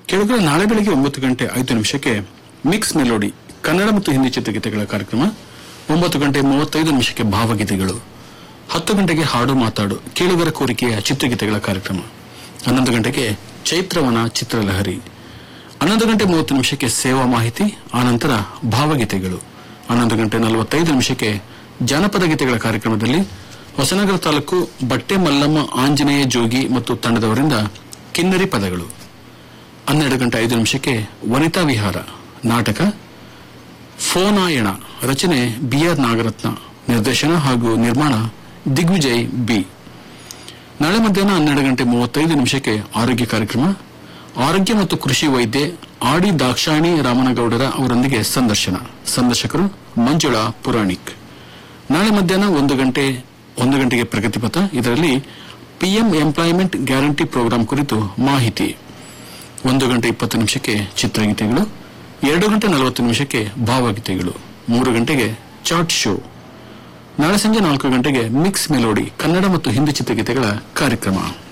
ಕೆಳಗಡೆ ನಾಳೆ ಬೆಳಗ್ಗೆ ಒಂಬತ್ತು ಗಂಟೆ ಐದು ನಿಮಿಷಕ್ಕೆ ಮಿಕ್ಸ್ ಮೆಲೋಡಿ ಕನ್ನಡ ಮತ್ತು ಹಿಂದಿ ಚಿತ್ರಗೀತೆಗಳ ಕಾರ್ಯಕ್ರಮ ಒಂಬತ್ತು ಗಂಟೆ ಮೂವತ್ತೈದು ನಿಮಿಷಕ್ಕೆ ಭಾವಗೀತೆಗಳು ಹತ್ತು ಗಂಟೆಗೆ ಹಾಡು ಮಾತಾಡು ಕೇಳುಗರ ಕೋರಿಕೆಯ ಚಿತ್ರಗೀತೆಗಳ ಕಾರ್ಯಕ್ರಮ ಹನ್ನೊಂದು ಗಂಟೆಗೆ ಚೈತ್ರವನ ಚಿತ್ರಲಹರಿ ಹನ್ನೊಂದು ಗಂಟೆ ಮೂವತ್ತು ನಿಮಿಷಕ್ಕೆ ಸೇವಾ ಮಾಹಿತಿ ಆನಂತರ ಭಾವಗೀತೆಗಳು ಹನ್ನೊಂದು ಗಂಟೆ ನಲವತ್ತೈದು ನಿಮಿಷಕ್ಕೆ ಜಾನಪದ ಗೀತೆಗಳ ಕಾರ್ಯಕ್ರಮದಲ್ಲಿ ಹೊಸನಗರ ತಾಲೂಕು ಬಟ್ಟೆ ಮಲ್ಲಮ್ಮ ಆಂಜನೇಯ ಜೋಗಿ ಮತ್ತು ತಂಡದವರಿಂದ ಕಿನ್ನರಿ ಪದಗಳು ಹನ್ನೆರಡು ಗಂಟೆ ಐದು ನಿಮಿಷಕ್ಕೆ ವನಿತಾ ವಿಹಾರ ನಾಟಕ ಫೋನಾಯಣ ರಚನೆ ಬಿಆರ್ ನಾಗರತ್ನ ನಿರ್ದೇಶನ ಹಾಗೂ ನಿರ್ಮಾಣ ದಿಗ್ವಿಜಯ್ ಬಿ ನಾಳೆ ಮಧ್ಯಾಹ್ನ ಹನ್ನೆರಡು ಗಂಟೆ ಮೂವತ್ತೈದು ನಿಮಿಷಕ್ಕೆ ಆರೋಗ್ಯ ಕಾರ್ಯಕ್ರಮ ಆರೋಗ್ಯ ಮತ್ತು ಕೃಷಿ ವೈದ್ಯೆ ಆಡಿ ದಾಕ್ಷಾಣಿ ರಾಮನಗೌಡರ ಅವರೊಂದಿಗೆ ಸಂದರ್ಶನ ಸಂದರ್ಶಕರು ಮಂಜುಳಾ ಪುರಾಣಿಕ್ ನಾಳೆ ಮಧ್ಯಾಹ್ನ ಒಂದು ಗಂಟೆ ಒಂದು ಗಂಟೆಗೆ ಪ್ರಗತಿಪಥ ಇದರಲ್ಲಿ ಪಿಎಂ ಎಂಪ್ಲಾಯ್ಮೆಂಟ್ ಗ್ಯಾರಂಟಿ ಪ್ರೋಗ್ರಾಂ ಕುರಿತು ಮಾಹಿತಿ ಒಂದು ಗಂಟೆ ಇಪ್ಪತ್ತು ನಿಮಿಷಕ್ಕೆ ಚಿತ್ರಗೀತೆಗಳು ಎರಡು ಗಂಟೆ ನಲವತ್ತು ನಿಮಿಷಕ್ಕೆ ಭಾವಗೀತೆಗಳು ಮೂರು ಗಂಟೆಗೆ ಚಾಟ್ ಶೋ ನಾಳೆ ಸಂಜೆ ನಾಲ್ಕು ಗಂಟೆಗೆ ಮಿಕ್ಸ್ ಮೆಲೋಡಿ ಕನ್ನಡ ಮತ್ತು ಹಿಂದಿ ಚಿತ್ರಗೀತೆಗಳ ಕಾರ್ಯಕ್ರಮ